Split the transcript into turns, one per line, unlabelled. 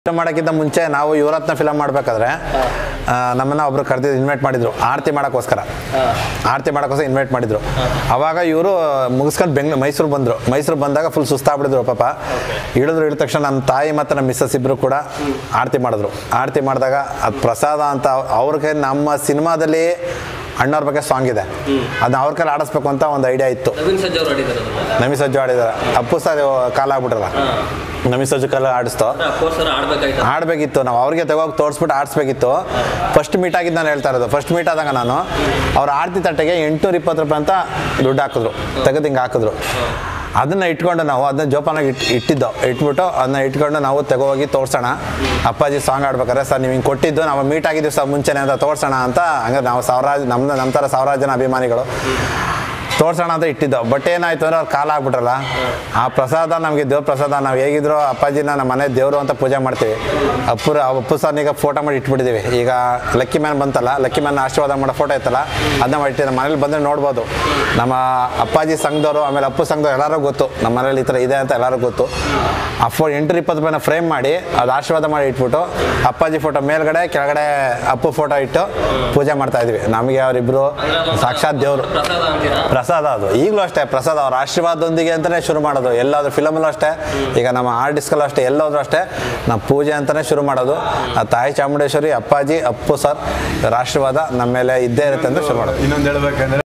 film ಮಾಡೋಕ್ಕಿಂತ ಮುಂಚೆ ನಾವು ಯುವರತ್ನ ಫಿಲಮ್ ಮಾಡಬೇಕಾದ್ರೆ ನಮ್ಮನ್ನ ಒಬ್ರು ಕರೆದಿದ್ದು ಇನ್ವೈಟ್ ಮಾಡಿದ್ರು ಆರತಿ ಮಾಡೋಕ್ಕೋಸ್ಕರ ಆರತಿ ಮಾಡೋಕ್ಕೋಸ್ಕರ ಇನ್ವೈಟ್ ಮಾಡಿದ್ರು ಅವಾಗ ಇವರು ಮುಗಿಸ್ಕೊಂಡು ಬೆಂಗ್ಳೂರು ಮೈಸೂರು ಬಂದರು ಮೈಸೂರು ಬಂದಾಗ ಫುಲ್ ಸುಸ್ತಾಗ್ಬಿಟ್ಟಿದ್ರು ಪಾಪ ಇಳಿದ್ರು ಇಳಿದ ತಕ್ಷಣ ನಮ್ಮ ತಾಯಿ ಮತ್ತು ನಮ್ಮ ಮಿಸ್ಸಸ್ ಇಬ್ಬರು ಕೂಡ ಆರತಿ ಮಾಡಿದ್ರು ಆರತಿ ಮಾಡಿದಾಗ ಅದು ಪ್ರಸಾದ ಅಂತ ಅವ್ರಿಗೆ ನಮ್ಮ ಸಿನಿಮಾದಲ್ಲಿ ಅಣ್ಣವ್ರ ಬಗ್ಗೆ ಸಾಂಗ್ ಇದೆ ಅದನ್ನ ಅವ್ರ ಕೈಲಿ ಆಡಿಸ್ಬೇಕು ಅಂತ ಒಂದು ಐಡಿಯಾ ಇತ್ತು
ನವೀನ್ ಸಜ್ಜ ಅವ್ರು ಆಡಿದ್ದಾರೆ ಅದನ್ನ
ನಮಿ ಸಜ್ಜು ಆಡಿದಾರೆ ಅಪ್ಪು ಸರ್ ಕಾಲ ಆಗ್ಬಿಟ್ರಲ್ಲ ನಮಿ ಸಜ್ಜು ಕಾಲ ಆಡಿಸ್ತೋ
ಅಂದ್ರೆ ಅಫ್ಕೋರ್ಸ್ ಆಡ್ಬೇಕಾಯ್ತು
ಆಡ್ಬೇಕಿತ್ತು ನಾವು ಅವ್ರಿಗೆ ತಗೋಗಿ ತೋರಿಸ್ಬಿಟ್ಟು ಆಡಿಸ್ಬೇಕಿತ್ತು ಫಸ್ಟ್ ಮೀಟ್ ಆಗಿದ್ದು ನಾನು ಹೇಳ್ತಾ ಇರೋದು ಫಸ್ಟ್ ಮೀಟ್ ಆದಾಗ ನಾನು ಅವ್ರ ಆರತಿ ತಟ್ಟೆಗೆ ಎಂಟುನೂರ ಇಪ್ಪತ್ತು ರೂಪಾಯಿ ಅಂತ ದುಡ್ಡು ಹಾಕಿದ್ರು ತೆಗೆದು ಹಿಂಗೆ ಹಾಕಿದ್ರು ಅದನ್ನ ಇಟ್ಕೊಂಡು ನಾವು ಅದನ್ನ ಜೋಪಾನಾಗಿ ಇಟ್ ಇಟ್ಟಿದ್ದು ಇಟ್ಬಿಟ್ಟು ಅದನ್ನ ಇಟ್ಕೊಂಡು ನಾವು ತಗೋಗಿ ತೋರ್ಸೋಣ ಅಪ್ಪಾಜಿ ಸಾಂಗ್ ಆಡ್ಬೇಕಾದ್ರೆ ಸರ್ ನೀವು ಹಿಂಗೆ ಕೊಟ್ಟಿದ್ದು ನಾವು ಮೀಟ್ ಆಗಿದ್ದೀವಿ ಸರ್ ಮುಂಚೆನೆ ಅಂತ ತೋರ್ಸೋಣ ಅಂತ ಹಂಗೆ ನಾವು ಸಾವಿರಾರು ನಮ್ಮ ನಮ್ಮ ಥರ ಸಾವಿರಾರು ಜನ ಅಭಿಮಾನಿಗಳು ತೋರ್ಸೋಣ ಅಂತ ಇಟ್ಟಿದ್ದು ಬಟ್ ಏನಾಯ್ತು ಅಂದ್ರೆ ಅವ್ರು ಕಾಲ ಆಗ್ಬಿಟ್ರಲ್ಲ ಆ ಪ್ರಸಾದ ನಮಗೆ ದೇವ್ರ ಪ್ರಸಾದ ನಾವು ಹೇಗಿದ್ರು ಅಪ್ಪಾಜಿನ ನಮ್ಮ ಮನೆ ದೇವರು ಅಂತ ಪೂಜೆ ಮಾಡ್ತೀವಿ ಅಪ್ಪುರ ಅಪ್ಪು ಸರ್ನೀಗ ಫೋಟೋ ಮಾಡಿ ಇಟ್ಬಿಟ್ಟಿದ್ದೀವಿ ಈಗ ಲಕ್ಕಿ ಮ್ಯಾನ್ ಬಂತಲ್ಲ ಲಕ್ಕಿ ಮ್ಯಾನ್ ಆಶೀರ್ವಾದ ಮಾಡೋ ಫೋಟೋ ಇತ್ತಲ್ಲ ಅದನ್ನ ಮಾಡಿ ನಮ್ಮ ಮನೇಲಿ ಬಂದರೆ ನೋಡ್ಬೋದು ನಮ್ಮ ಅಪ್ಪಾಜಿ ಸಂಘದವರು ಆಮೇಲೆ ಅಪ್ಪು ಸಂಘದವ್ರು ಎಲ್ಲರೂ ಗೊತ್ತು ನಮ್ಮ ಮನೇಲಿ ಈ ಥರ ಇದೆ ಅಂತ ಎಲ್ಲರಿಗೂ ಗೊತ್ತು ಆ ಫೋ ಎಂಟು ಇಪ್ಪತ್ತು ರೂಪಾಯಿನ ಫ್ರೇಮ್ ಮಾಡಿ ಅದು ಆಶೀರ್ವಾದ ಮಾಡಿ ಇಟ್ಬಿಟ್ಟು ಅಪ್ಪಾಜಿ ಫೋಟೋ ಮೇಲ್ಗಡೆ ಕೆಳಗಡೆ ಅಪ್ಪು ಫೋಟೋ ಇಟ್ಟು ಪೂಜೆ ಮಾಡ್ತಾ ಇದ್ವಿ ನಮಗೆ ಅವರಿಬ್ಬರು ಸಾಕ್ಷಾತ್ ದೇವರು
ಪ್ರಸಾದ ಅಂತೀರಾ
ಪ್ರಸಾದ ಅದು ಈಗಲೂ ಅಷ್ಟೇ ಪ್ರಸಾದ ಅವ್ರ ಆಶೀರ್ವಾದದೊಂದಿಗೆ ಅಂತಲೇ ಶುರು ಮಾಡೋದು ಎಲ್ಲಾದ್ರೂ ಫಿಲಮಲ್ಲೂ ಅಷ್ಟೇ ಈಗ ನಮ್ಮ ಆರ್ಟಿಸ್ಟಲ್ಲೂ ಅಷ್ಟೇ ಎಲ್ಲೋದ್ರೂ ಅಷ್ಟೇ ನಾವು ಪೂಜೆ ಅಂತಲೇ ಶುರು ಮಾಡೋದು ಆ ತಾಯಿ ಚಾಮುಂಡೇಶ್ವರಿ ಅಪ್ಪಾಜಿ ಅಪ್ಪು ಸರ್ ಇವ್ರ ಆಶೀರ್ವಾದ ನಮ್ಮ ಮೇಲೆ ಇದ್ದೇ ಇರುತ್ತೆ ಅಂತ ಶುರು ಮಾಡೋದು
ಇನ್ನೊಂದು ಹೇಳ್ಬೇಕಂದ್ರೆ